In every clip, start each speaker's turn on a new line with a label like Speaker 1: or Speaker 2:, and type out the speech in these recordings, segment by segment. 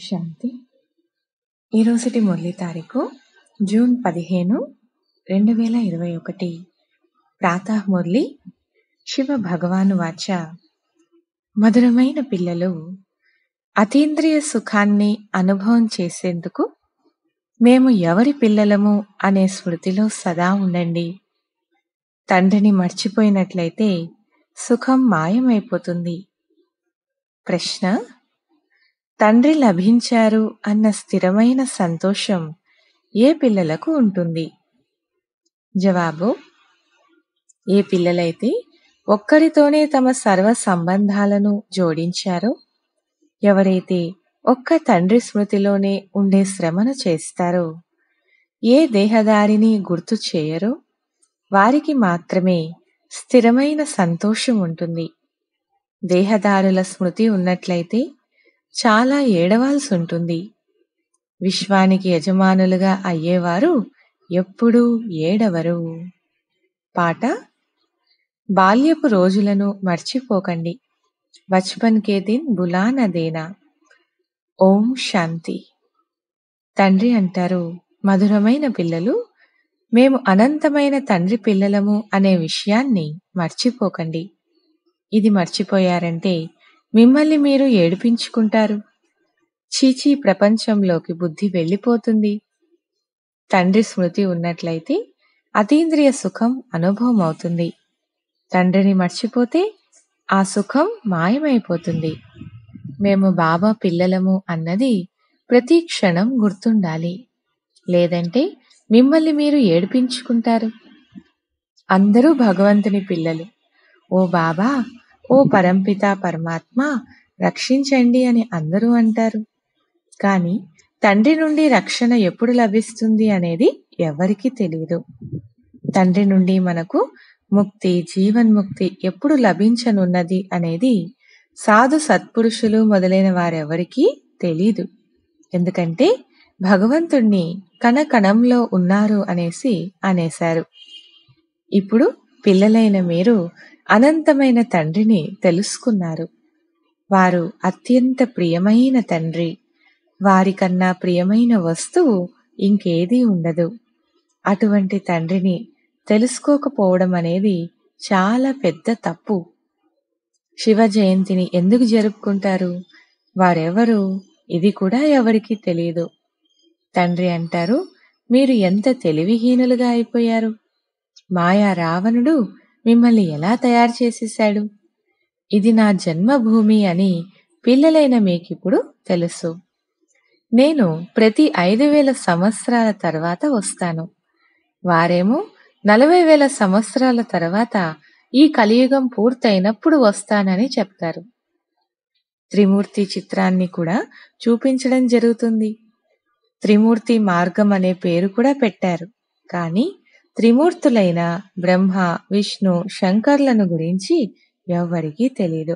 Speaker 1: శాంతి ఈరోజుటి మురళి తారీఖు జూన్ పదిహేను రెండు వేల ఇరవై ఒకటి ప్రాతః మురళి శివ భగవాను వాచ మధురమైన పిల్లలు అతీంద్రియ సుఖాన్ని అనుభవం చేసేందుకు మేము ఎవరి పిల్లలము అనే స్మృతిలో సదా ఉండండి తండ్రిని మర్చిపోయినట్లయితే సుఖం మాయమైపోతుంది ప్రశ్న తండ్రి లభించారు అన్న స్థిరమైన సంతోషం ఏ పిల్లలకు ఉంటుంది జవాబు ఏ పిల్లలైతే ఒక్కరితోనే తమ సర్వ సంబంధాలను జోడించారో ఎవరైతే ఒక్క తండ్రి స్మృతిలోనే ఉండే శ్రమను చేస్తారో ఏ దేహదారిని గుర్తు చేయరో వారికి మాత్రమే స్థిరమైన సంతోషం ఉంటుంది దేహదారుల స్మృతి ఉన్నట్లయితే చాలా ఏడవాల్సి ఉంటుంది విశ్వానికి యజమానులుగా అయ్యేవారు ఎప్పుడూ ఏడవరు పాట బాల్యపు రోజులను మర్చిపోకండి బచ్పన్ కే దిన్ బులాన దేనా ఓం శాంతి తండ్రి అంటారు మధురమైన పిల్లలు మేము అనంతమైన తండ్రి పిల్లలము అనే విషయాన్ని మర్చిపోకండి ఇది మర్చిపోయారంటే మిమ్మల్ని మీరు ఏడిపించుకుంటారు చీచీ ప్రపంచంలోకి బుద్ధి వెళ్ళిపోతుంది తండ్రి స్మృతి ఉన్నట్లయితే అతీంద్రియ సుఖం అనుభవం అవుతుంది తండ్రిని మర్చిపోతే ఆ సుఖం మాయమైపోతుంది మేము బాబా పిల్లలము అన్నది ప్రతి క్షణం గుర్తుండాలి లేదంటే మిమ్మల్ని మీరు ఏడిపించుకుంటారు అందరూ భగవంతుని పిల్లలు ఓ బాబా ఓ పరంపిత పరమాత్మ రక్షించండి అని అందరూ అంటారు కానీ తండ్రి నుండి రక్షణ ఎప్పుడు లభిస్తుంది అనేది ఎవరికీ తెలియదు తండ్రి నుండి మనకు ముక్తి జీవన్ముక్తి ఎప్పుడు లభించనున్నది అనేది సాధు సత్పురుషులు మొదలైన వారెవరికీ తెలీదు ఎందుకంటే భగవంతుణ్ణి కణకణంలో ఉన్నారు అనేసి అనేశారు ఇప్పుడు పిల్లలైన మీరు అనంతమైన తండ్రిని తెలుసుకున్నారు వారు అత్యంత ప్రియమైన తండ్రి వారికన్నా ప్రియమైన వస్తువు ఇంకేదీ ఉండదు అటువంటి తండ్రిని తెలుసుకోకపోవడం అనేది చాలా పెద్ద తప్పు శివ జయంతిని ఎందుకు జరుపుకుంటారు వారెవరు ఇది కూడా ఎవరికీ తెలియదు తండ్రి అంటారు మీరు ఎంత తెలివిహీనులుగా అయిపోయారు మాయా రావణుడు మిమ్మల్ని ఎలా తయారు చేసేశాడు ఇది నా జన్మభూమి అని పిల్లలైన మీకిప్పుడు తెలుసు నేను ప్రతి ఐదు వేల సంవత్సరాల తర్వాత వస్తాను వారేమో నలభై వేల సంవత్సరాల తర్వాత ఈ కలియుగం పూర్తయినప్పుడు వస్తానని చెప్తారు త్రిమూర్తి చిత్రాన్ని కూడా చూపించడం జరుగుతుంది త్రిమూర్తి మార్గం అనే పేరు కూడా పెట్టారు కానీ త్రిమూర్తులైన బ్రహ్మ విష్ణు శంకర్లను గురించి ఎవ్వరికీ తెలియదు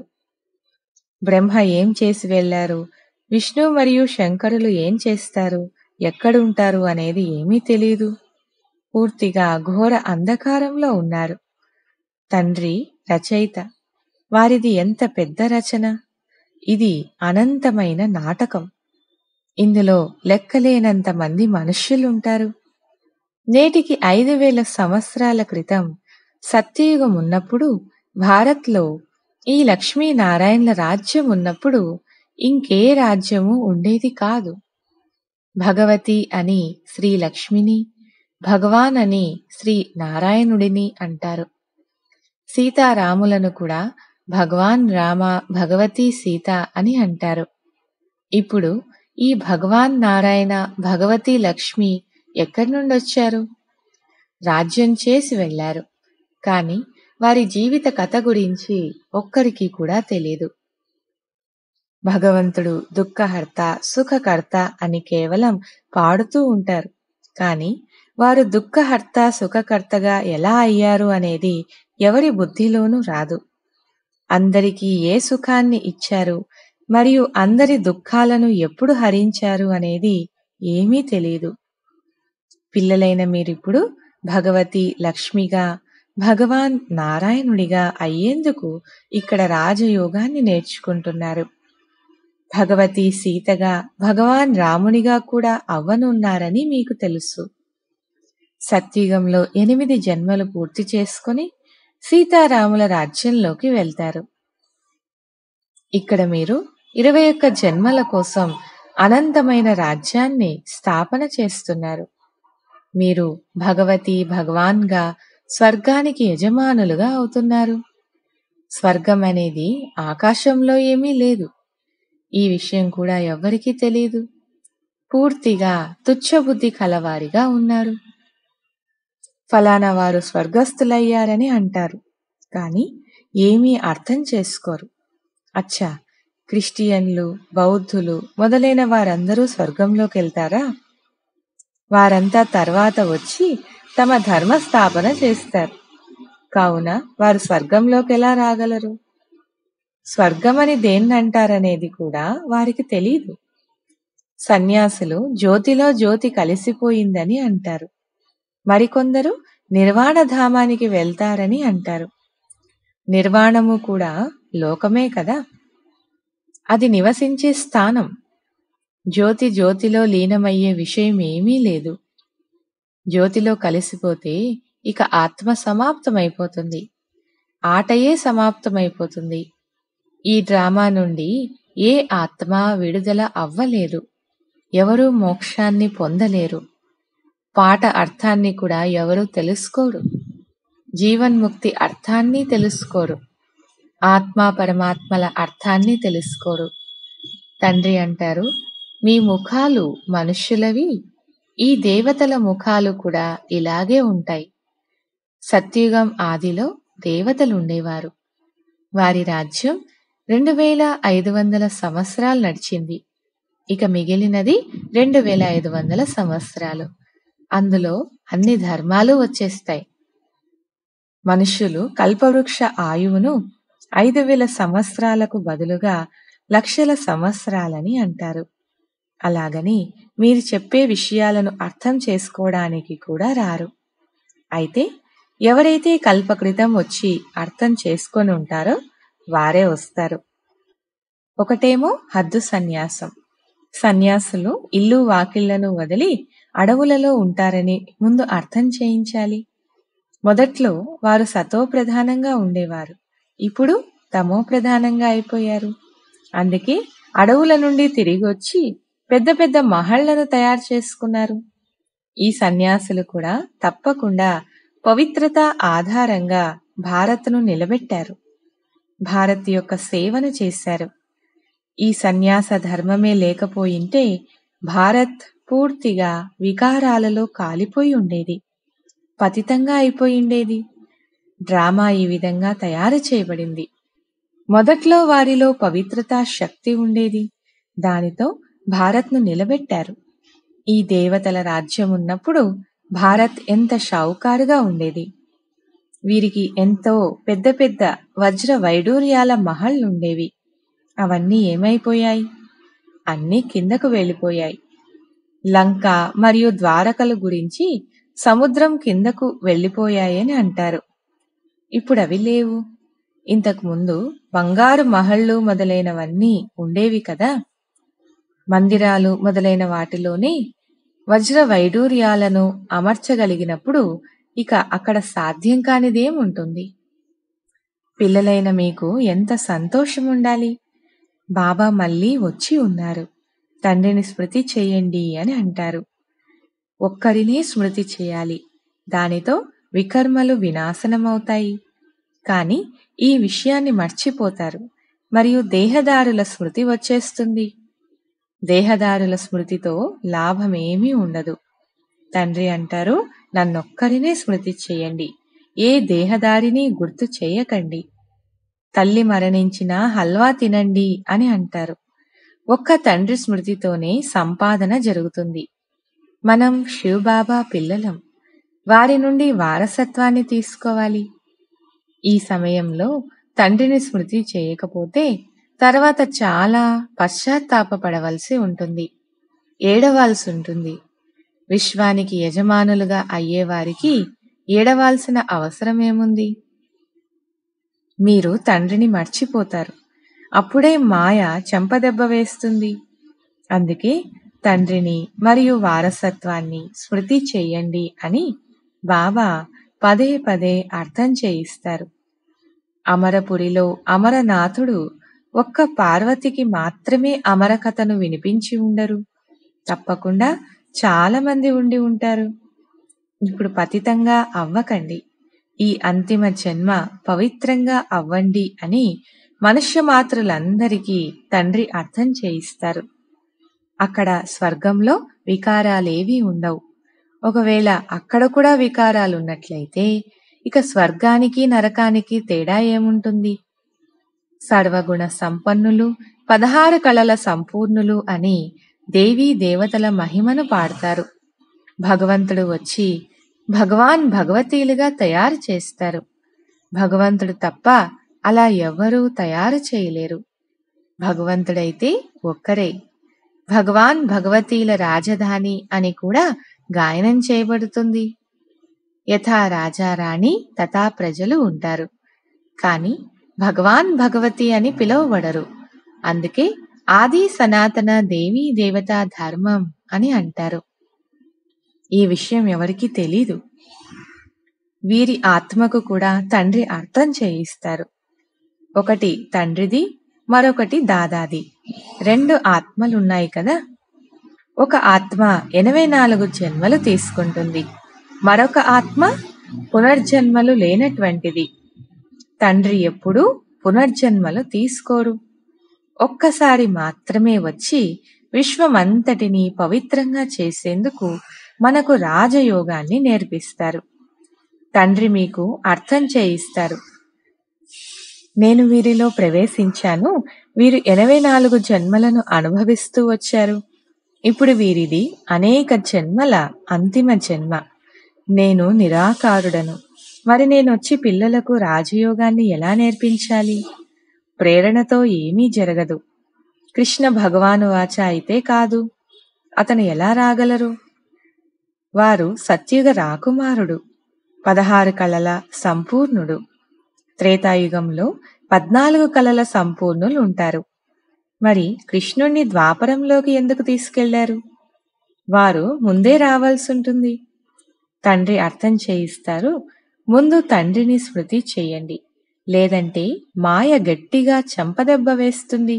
Speaker 1: బ్రహ్మ ఏం చేసి వెళ్లారు విష్ణు మరియు శంకరులు ఏం చేస్తారు ఎక్కడుంటారు అనేది ఏమీ తెలియదు పూర్తిగా ఘోర అంధకారంలో ఉన్నారు తండ్రి రచయిత వారిది ఎంత పెద్ద రచన ఇది అనంతమైన నాటకం ఇందులో లెక్కలేనంత మంది మనుష్యులుంటారు నేటికి ఐదు వేల సంవత్సరాల క్రితం సత్యయుగం ఉన్నప్పుడు భారత్లో ఈ లక్ష్మీనారాయణల రాజ్యం ఉన్నప్పుడు ఇంకే రాజ్యము ఉండేది కాదు భగవతి అని శ్రీ లక్ష్మిని భగవాన్ అని శ్రీ నారాయణుడిని అంటారు సీతారాములను కూడా భగవాన్ రామ భగవతి సీత అని అంటారు ఇప్పుడు ఈ భగవాన్ నారాయణ భగవతి లక్ష్మి ఎక్కడి నుండి వచ్చారు రాజ్యం చేసి వెళ్లారు కానీ వారి జీవిత కథ గురించి ఒక్కరికి కూడా తెలియదు భగవంతుడు దుఃఖహర్త సుఖకర్త అని కేవలం పాడుతూ ఉంటారు కానీ వారు దుఃఖహర్త సుఖకర్తగా ఎలా అయ్యారు అనేది ఎవరి బుద్ధిలోనూ రాదు అందరికీ ఏ సుఖాన్ని ఇచ్చారు మరియు అందరి దుఃఖాలను ఎప్పుడు హరించారు అనేది ఏమీ తెలియదు పిల్లలైన మీరిప్పుడు భగవతి లక్ష్మిగా భగవాన్ నారాయణుడిగా అయ్యేందుకు ఇక్కడ రాజయోగాన్ని నేర్చుకుంటున్నారు భగవతి సీతగా భగవాన్ రామునిగా కూడా అవ్వనున్నారని మీకు తెలుసు సత్యుగంలో ఎనిమిది జన్మలు పూర్తి చేసుకుని సీతారాముల రాజ్యంలోకి వెళ్తారు ఇక్కడ మీరు ఇరవై ఒక్క జన్మల కోసం అనంతమైన రాజ్యాన్ని స్థాపన చేస్తున్నారు మీరు భగవతి భగవాన్గా స్వర్గానికి యజమానులుగా అవుతున్నారు స్వర్గం అనేది ఆకాశంలో ఏమీ లేదు ఈ విషయం కూడా ఎవ్వరికీ తెలియదు పూర్తిగా తుచ్చబుద్ధి కలవారిగా ఉన్నారు ఫలానా వారు స్వర్గస్థులయ్యారని అంటారు కానీ ఏమీ అర్థం చేసుకోరు అచ్చా క్రిస్టియన్లు బౌద్ధులు మొదలైన వారందరూ స్వర్గంలోకి వెళ్తారా వారంతా తర్వాత వచ్చి తమ ధర్మ స్థాపన చేస్తారు కావున వారు స్వర్గంలోకి ఎలా రాగలరు స్వర్గమని దేన్నంటారనేది కూడా వారికి తెలియదు సన్యాసులు జ్యోతిలో జ్యోతి కలిసిపోయిందని అంటారు మరికొందరు నిర్వాణ ధామానికి వెళ్తారని అంటారు నిర్వాణము కూడా లోకమే కదా అది నివసించే స్థానం జ్యోతి జ్యోతిలో లీనమయ్యే విషయం ఏమీ లేదు జ్యోతిలో కలిసిపోతే ఇక ఆత్మ సమాప్తమైపోతుంది ఆటయే సమాప్తమైపోతుంది ఈ డ్రామా నుండి ఏ ఆత్మ విడుదల అవ్వలేదు ఎవరూ మోక్షాన్ని పొందలేరు పాట అర్థాన్ని కూడా ఎవరూ తెలుసుకోరు జీవన్ముక్తి అర్థాన్ని తెలుసుకోరు ఆత్మ పరమాత్మల అర్థాన్ని తెలుసుకోరు తండ్రి అంటారు మీ ముఖాలు మనుష్యులవి ఈ దేవతల ముఖాలు కూడా ఇలాగే ఉంటాయి సత్యుగం ఆదిలో దేవతలుండేవారు వారి రాజ్యం రెండు వేల ఐదు వందల సంవత్సరాలు నడిచింది ఇక మిగిలినది రెండు వేల ఐదు వందల సంవత్సరాలు అందులో అన్ని ధర్మాలు వచ్చేస్తాయి మనుష్యులు కల్పవృక్ష ఆయువును ఐదు వేల సంవత్సరాలకు బదులుగా లక్షల సంవత్సరాలని అంటారు అలాగని మీరు చెప్పే విషయాలను అర్థం చేసుకోవడానికి కూడా రారు అయితే ఎవరైతే కల్పకృతం వచ్చి అర్థం చేసుకొని ఉంటారో వారే వస్తారు ఒకటేమో హద్దు సన్యాసం సన్యాసులు ఇల్లు వాకిళ్లను వదిలి అడవులలో ఉంటారని ముందు అర్థం చేయించాలి మొదట్లో వారు సతో ప్రధానంగా ఉండేవారు ఇప్పుడు తమో ప్రధానంగా అయిపోయారు అందుకే అడవుల నుండి తిరిగి వచ్చి పెద్ద పెద్ద మహళ్లను తయారు చేసుకున్నారు ఈ సన్యాసులు కూడా తప్పకుండా పవిత్రత ఆధారంగా భారత్ను నిలబెట్టారు భారత్ యొక్క సేవను చేశారు ఈ సన్యాస ధర్మమే లేకపోయింటే భారత్ పూర్తిగా వికారాలలో కాలిపోయి ఉండేది పతితంగా అయిపోయిండేది డ్రామా ఈ విధంగా తయారు చేయబడింది మొదట్లో వారిలో పవిత్రతా శక్తి ఉండేది దానితో భారత్ను నిలబెట్టారు ఈ దేవతల రాజ్యం ఉన్నప్పుడు భారత్ ఎంత షావుకారుగా ఉండేది వీరికి ఎంతో పెద్ద పెద్ద వజ్ర వైడూర్యాల మహళ్ళుండేవి అవన్నీ ఏమైపోయాయి అన్నీ కిందకు వెళ్ళిపోయాయి లంక మరియు ద్వారకల గురించి సముద్రం కిందకు వెళ్ళిపోయాయని అంటారు ఇప్పుడు అవి లేవు ఇంతకు ముందు బంగారు మహళ్ళు మొదలైనవన్నీ ఉండేవి కదా మందిరాలు మొదలైన వాటిలోనే వజ్ర వైడూర్యాలను అమర్చగలిగినప్పుడు ఇక అక్కడ సాధ్యం కానిదేముంటుంది పిల్లలైన మీకు ఎంత సంతోషం ఉండాలి బాబా మళ్ళీ వచ్చి ఉన్నారు తండ్రిని స్మృతి చేయండి అని అంటారు ఒక్కరినే స్మృతి చేయాలి దానితో వికర్మలు వినాశనమవుతాయి కానీ ఈ విషయాన్ని మర్చిపోతారు మరియు దేహదారుల స్మృతి వచ్చేస్తుంది దేహదారుల స్మృతితో లాభమేమీ ఉండదు తండ్రి అంటారు నన్నొక్కరినే స్మృతి చేయండి ఏ దేహదారిని గుర్తు చేయకండి తల్లి మరణించినా హల్వా తినండి అని అంటారు ఒక్క తండ్రి స్మృతితోనే సంపాదన జరుగుతుంది మనం శివబాబా పిల్లలం వారి నుండి వారసత్వాన్ని తీసుకోవాలి ఈ సమయంలో తండ్రిని స్మృతి చేయకపోతే తర్వాత చాలా పశ్చాత్తాపపడవలసి ఉంటుంది ఏడవాల్సి ఉంటుంది విశ్వానికి యజమానులుగా అయ్యేవారికి ఏడవాల్సిన అవసరమేముంది మీరు తండ్రిని మర్చిపోతారు అప్పుడే మాయ చెంపదెబ్బ వేస్తుంది అందుకే తండ్రిని మరియు వారసత్వాన్ని స్మృతి చెయ్యండి అని బాబా పదే పదే అర్థం చేయిస్తారు అమరపురిలో అమరనాథుడు ఒక్క పార్వతికి మాత్రమే అమర కథను వినిపించి ఉండరు తప్పకుండా చాలా మంది ఉండి ఉంటారు ఇప్పుడు పతితంగా అవ్వకండి ఈ అంతిమ జన్మ పవిత్రంగా అవ్వండి అని మనుష్య మాతృలందరికీ తండ్రి అర్థం చేయిస్తారు అక్కడ స్వర్గంలో వికారాలేవీ ఉండవు ఒకవేళ అక్కడ కూడా వికారాలున్నట్లయితే ఇక స్వర్గానికి నరకానికి తేడా ఏముంటుంది సర్వగుణ సంపన్నులు పదహారు కళల సంపూర్ణులు అని దేవీ దేవతల మహిమను పాడతారు భగవంతుడు వచ్చి భగవాన్ భగవతీలుగా తయారు చేస్తారు భగవంతుడు తప్ప అలా ఎవ్వరూ తయారు చేయలేరు భగవంతుడైతే ఒక్కరే భగవాన్ భగవతీల రాజధాని అని కూడా గాయనం చేయబడుతుంది యథా రాజారాణి తథా ప్రజలు ఉంటారు కాని భగవాన్ భగవతి అని పిలువబడరు అందుకే ఆది సనాతన దేవీ దేవతా ధర్మం అని అంటారు ఈ విషయం ఎవరికీ తెలీదు వీరి ఆత్మకు కూడా తండ్రి అర్థం చేయిస్తారు ఒకటి తండ్రిది మరొకటి దాదాది రెండు ఆత్మలున్నాయి కదా ఒక ఆత్మ ఎనభై నాలుగు జన్మలు తీసుకుంటుంది మరొక ఆత్మ పునర్జన్మలు లేనటువంటిది తండ్రి ఎప్పుడూ పునర్జన్మలు తీసుకోరు ఒక్కసారి మాత్రమే వచ్చి విశ్వమంతటిని పవిత్రంగా చేసేందుకు మనకు రాజయోగాన్ని నేర్పిస్తారు తండ్రి మీకు అర్థం చేయిస్తారు నేను వీరిలో ప్రవేశించాను వీరు ఎనభై నాలుగు జన్మలను అనుభవిస్తూ వచ్చారు ఇప్పుడు వీరిది అనేక జన్మల అంతిమ జన్మ నేను నిరాకారుడను మరి నేను వచ్చి పిల్లలకు రాజయోగాన్ని ఎలా నేర్పించాలి ప్రేరణతో ఏమీ జరగదు కృష్ణ భగవాను వాచ అయితే కాదు అతను ఎలా రాగలరు వారు సత్యుగ రాకుమారుడు పదహారు కళల సంపూర్ణుడు త్రేతాయుగంలో పద్నాలుగు కళల సంపూర్ణులు ఉంటారు మరి కృష్ణుణ్ణి ద్వాపరంలోకి ఎందుకు తీసుకెళ్లారు వారు ముందే రావాల్సి ఉంటుంది తండ్రి అర్థం చేయిస్తారు ముందు తండ్రిని స్మృతి చేయండి లేదంటే మాయ గట్టిగా చెంపదెబ్బ వేస్తుంది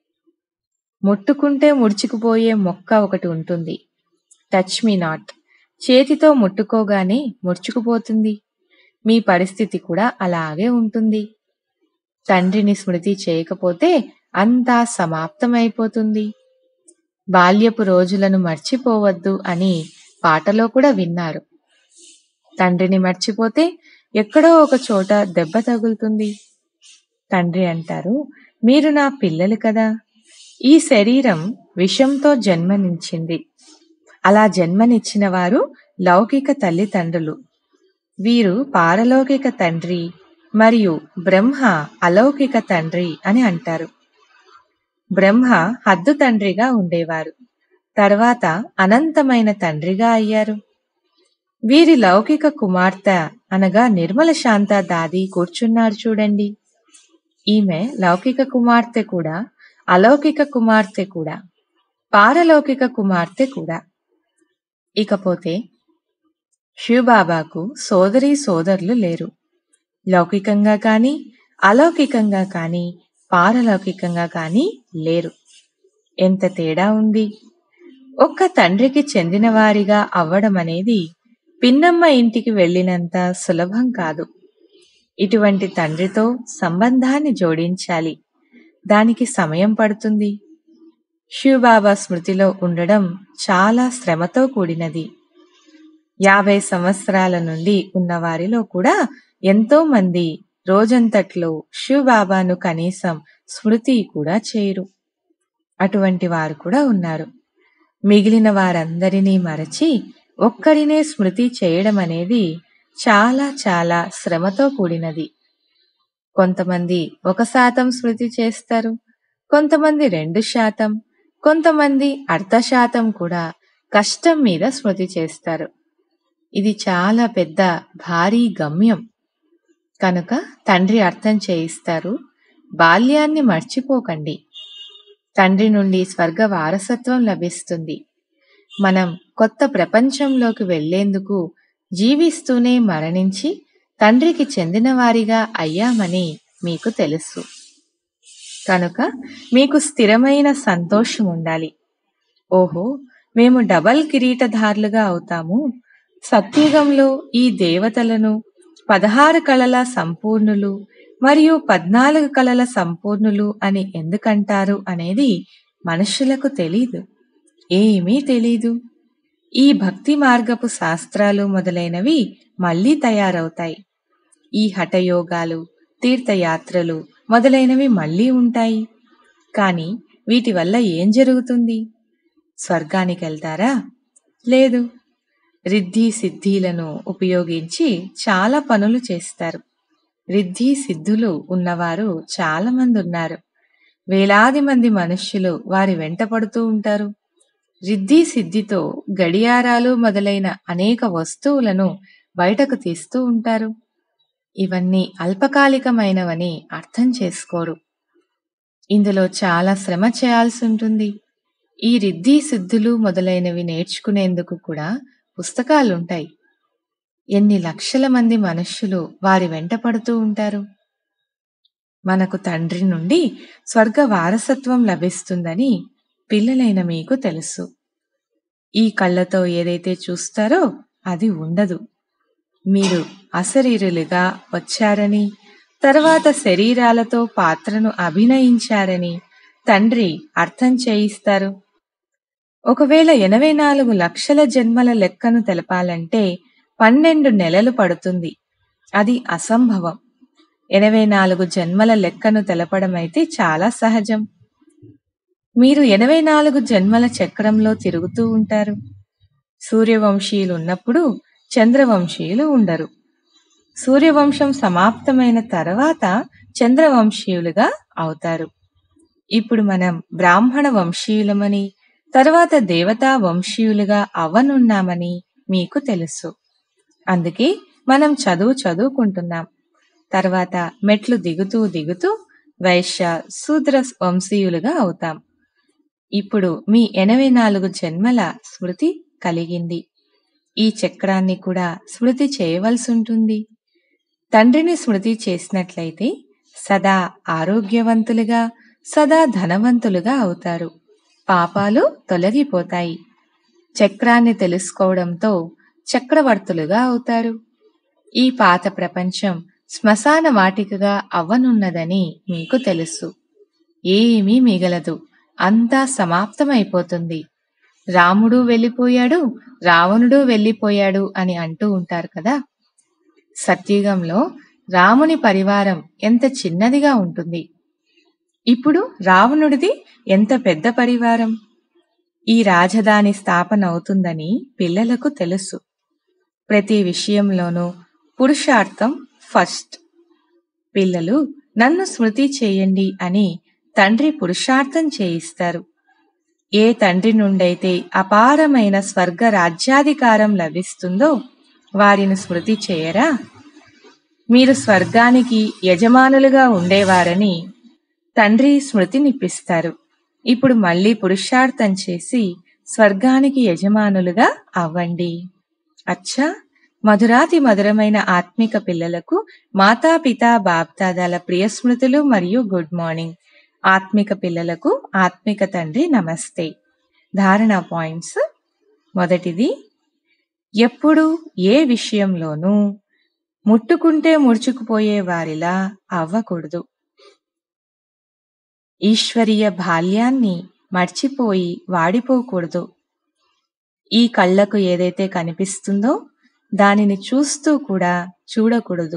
Speaker 1: ముట్టుకుంటే ముడుచుకుపోయే మొక్క ఒకటి ఉంటుంది టచ్ మీ నాట్ చేతితో ముట్టుకోగానే ముడుచుకుపోతుంది మీ పరిస్థితి కూడా అలాగే ఉంటుంది తండ్రిని స్మృతి చేయకపోతే అంతా సమాప్తమైపోతుంది బాల్యపు రోజులను మర్చిపోవద్దు అని పాటలో కూడా విన్నారు తండ్రిని మర్చిపోతే ఎక్కడో ఒక చోట దెబ్బ తగులుతుంది తండ్రి అంటారు మీరు నా పిల్లలు కదా ఈ శరీరం విషంతో జన్మనిచ్చింది అలా జన్మనిచ్చిన వారు లౌకిక తల్లిదండ్రులు వీరు పారలౌకిక తండ్రి మరియు బ్రహ్మ అలౌకిక తండ్రి అని అంటారు బ్రహ్మ హద్దు తండ్రిగా ఉండేవారు తర్వాత అనంతమైన తండ్రిగా అయ్యారు వీరి లౌకిక కుమార్తె అనగా నిర్మల శాంత దాది కూర్చున్నారు చూడండి ఈమె లౌకిక కుమార్తె కూడా అలౌకిక కుమార్తె కూడా పారలౌకిక కుమార్తె కూడా ఇకపోతే శివబాబాకు సోదరి సోదరులు లేరు లౌకికంగా కానీ అలౌకికంగా కానీ పారలౌకికంగా కానీ లేరు ఎంత తేడా ఉంది ఒక్క తండ్రికి చెందిన వారిగా అవ్వడం అనేది పిన్నమ్మ ఇంటికి వెళ్ళినంత సులభం కాదు ఇటువంటి తండ్రితో సంబంధాన్ని జోడించాలి దానికి సమయం పడుతుంది శివబాబా స్మృతిలో ఉండడం చాలా శ్రమతో కూడినది యాభై సంవత్సరాల నుండి ఉన్న వారిలో కూడా ఎంతో మంది రోజంతట్లో శివబాబాను కనీసం స్మృతి కూడా చేయరు అటువంటి వారు కూడా ఉన్నారు మిగిలిన వారందరినీ మరచి ఒక్కరినే స్మృతి చేయడం అనేది చాలా చాలా శ్రమతో కూడినది కొంతమంది ఒక శాతం స్మృతి చేస్తారు కొంతమంది రెండు శాతం కొంతమంది అర్ధ శాతం కూడా కష్టం మీద స్మృతి చేస్తారు ఇది చాలా పెద్ద భారీ గమ్యం కనుక తండ్రి అర్థం చేయిస్తారు బాల్యాన్ని మర్చిపోకండి తండ్రి నుండి స్వర్గ వారసత్వం లభిస్తుంది మనం కొత్త ప్రపంచంలోకి వెళ్లేందుకు జీవిస్తూనే మరణించి తండ్రికి చెందినవారిగా అయ్యామని మీకు తెలుసు కనుక మీకు స్థిరమైన సంతోషం ఉండాలి ఓహో మేము డబల్ కిరీటధారులుగా అవుతాము సత్యుగంలో ఈ దేవతలను పదహారు కళల సంపూర్ణులు మరియు పద్నాలుగు కళల సంపూర్ణులు అని ఎందుకంటారు అనేది మనుషులకు తెలీదు ఏమీ తెలీదు ఈ భక్తి మార్గపు శాస్త్రాలు మొదలైనవి మళ్ళీ తయారవుతాయి ఈ హఠయోగాలు తీర్థయాత్రలు మొదలైనవి మళ్ళీ ఉంటాయి కానీ వీటి వల్ల ఏం జరుగుతుంది స్వర్గానికి వెళ్తారా లేదు రిద్ధి సిద్ధిలను ఉపయోగించి చాలా పనులు చేస్తారు రిద్ధి సిద్ధులు ఉన్నవారు చాలా మంది ఉన్నారు వేలాది మంది మనుష్యులు వారి వెంట పడుతూ ఉంటారు రిద్ధి సిద్ధితో గడియారాలు మొదలైన అనేక వస్తువులను బయటకు తీస్తూ ఉంటారు ఇవన్నీ అల్పకాలికమైనవని అర్థం చేసుకోరు ఇందులో చాలా శ్రమ చేయాల్సి ఉంటుంది ఈ రిద్ధి సిద్ధులు మొదలైనవి నేర్చుకునేందుకు కూడా పుస్తకాలుంటాయి ఎన్ని లక్షల మంది మనుష్యులు వారి వెంట పడుతూ ఉంటారు మనకు తండ్రి నుండి స్వర్గ వారసత్వం లభిస్తుందని పిల్లలైన మీకు తెలుసు ఈ కళ్ళతో ఏదైతే చూస్తారో అది ఉండదు మీరు అశరీరులుగా వచ్చారని తర్వాత శరీరాలతో పాత్రను అభినయించారని తండ్రి అర్థం చేయిస్తారు ఒకవేళ ఎనభై నాలుగు లక్షల జన్మల లెక్కను తెలపాలంటే పన్నెండు నెలలు పడుతుంది అది అసంభవం ఎనభై నాలుగు జన్మల లెక్కను తెలపడం అయితే చాలా సహజం మీరు ఎనభై నాలుగు జన్మల చక్రంలో తిరుగుతూ ఉంటారు సూర్యవంశీయులు ఉన్నప్పుడు చంద్రవంశీయులు ఉండరు సూర్యవంశం సమాప్తమైన తర్వాత చంద్రవంశీయులుగా అవుతారు ఇప్పుడు మనం బ్రాహ్మణ వంశీయులమని తర్వాత దేవతా వంశీయులుగా అవ్వనున్నామని మీకు తెలుసు అందుకే మనం చదువు చదువుకుంటున్నాం తర్వాత మెట్లు దిగుతూ దిగుతూ వైశ్య శూద్ర వంశీయులుగా అవుతాం ఇప్పుడు మీ ఎనభై నాలుగు జన్మల స్మృతి కలిగింది ఈ చక్రాన్ని కూడా స్మృతి చేయవలసి ఉంటుంది తండ్రిని స్మృతి చేసినట్లయితే సదా ఆరోగ్యవంతులుగా సదా ధనవంతులుగా అవుతారు పాపాలు తొలగిపోతాయి చక్రాన్ని తెలుసుకోవడంతో చక్రవర్తులుగా అవుతారు ఈ పాత ప్రపంచం శ్మశాన వాటికగా అవ్వనున్నదని మీకు తెలుసు ఏమీ మిగలదు అంతా సమాప్తమైపోతుంది రాముడు వెళ్ళిపోయాడు రావణుడు వెళ్ళిపోయాడు అని అంటూ ఉంటారు కదా సత్యుగంలో రాముని పరివారం ఎంత చిన్నదిగా ఉంటుంది ఇప్పుడు రావణుడిది ఎంత పెద్ద పరివారం ఈ రాజధాని స్థాపన అవుతుందని పిల్లలకు తెలుసు ప్రతి విషయంలోనూ పురుషార్థం ఫస్ట్ పిల్లలు నన్ను స్మృతి చేయండి అని తండ్రి పురుషార్థం చేయిస్తారు ఏ తండ్రి నుండైతే అపారమైన స్వర్గ రాజ్యాధికారం లభిస్తుందో వారిని స్మృతి చేయరా మీరు స్వర్గానికి యజమానులుగా ఉండేవారని తండ్రి స్మృతినిప్పిస్తారు ఇప్పుడు మళ్ళీ పురుషార్థం చేసి స్వర్గానికి యజమానులుగా అవ్వండి అచ్చా మధురాతి మధురమైన ఆత్మిక పిల్లలకు మాతాపిత బాప్దాదాల ప్రియ స్మృతులు మరియు గుడ్ మార్నింగ్ ఆత్మిక పిల్లలకు ఆత్మిక తండ్రి నమస్తే ధారణ పాయింట్స్ మొదటిది ఎప్పుడు ఏ విషయంలోనూ ముట్టుకుంటే ముడుచుకుపోయే వారిలా అవ్వకూడదు ఈశ్వరీయ బాల్యాన్ని మర్చిపోయి వాడిపోకూడదు ఈ కళ్ళకు ఏదైతే కనిపిస్తుందో దానిని చూస్తూ కూడా చూడకూడదు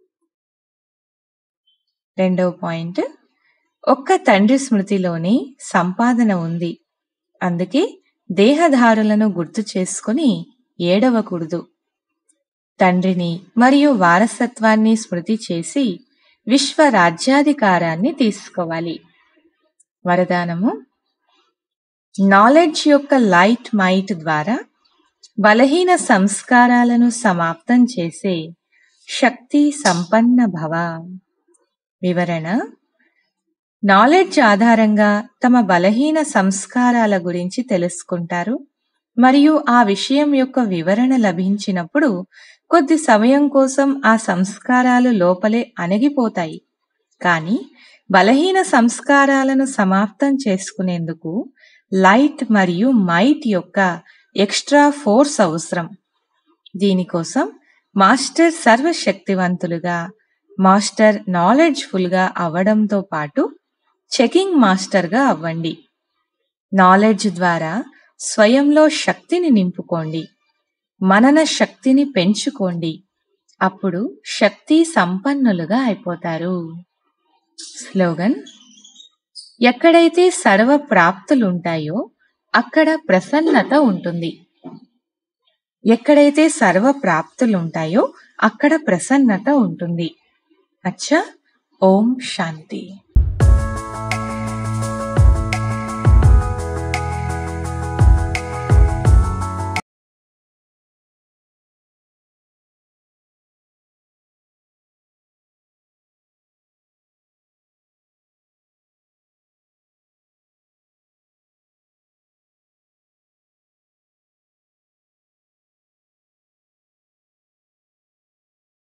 Speaker 1: రెండవ పాయింట్ ఒక్క తండ్రి స్మృతిలోనే సంపాదన ఉంది అందుకే దేహధారులను గుర్తు చేసుకుని ఏడవకూడదు తండ్రిని మరియు వారసత్వాన్ని స్మృతి చేసి విశ్వ రాజ్యాధికారాన్ని తీసుకోవాలి వరదానము నాలెడ్జ్ యొక్క లైట్ మైట్ ద్వారా బలహీన సంస్కారాలను సమాప్తం చేసే శక్తి సంపన్న భవ వివరణ నాలెడ్జ్ ఆధారంగా తమ బలహీన సంస్కారాల గురించి తెలుసుకుంటారు మరియు ఆ విషయం యొక్క వివరణ లభించినప్పుడు కొద్ది సమయం కోసం ఆ సంస్కారాలు లోపలే అణగిపోతాయి కానీ బలహీన సంస్కారాలను సమాప్తం చేసుకునేందుకు లైట్ మరియు మైట్ యొక్క ఎక్స్ట్రా ఫోర్స్ అవసరం దీనికోసం మాస్టర్ సర్వశక్తివంతులుగా మాస్టర్ నాలెడ్జ్ఫుల్ గా అవ్వడంతో పాటు చెకింగ్ మాస్టర్గా అవ్వండి నాలెడ్జ్ ద్వారా స్వయంలో శక్తిని నింపుకోండి మనన శక్తిని పెంచుకోండి అప్పుడు శక్తి సంపన్నులుగా అయిపోతారు స్లోగన్ ఎక్కడైతే సర్వ ప్రాప్తులుంటాయో అక్కడ ప్రసన్నత ఉంటుంది ఎక్కడైతే సర్వ ప్రాప్తులుంటాయో అక్కడ ప్రసన్నత ఉంటుంది అచ్చా ఓం శాంతి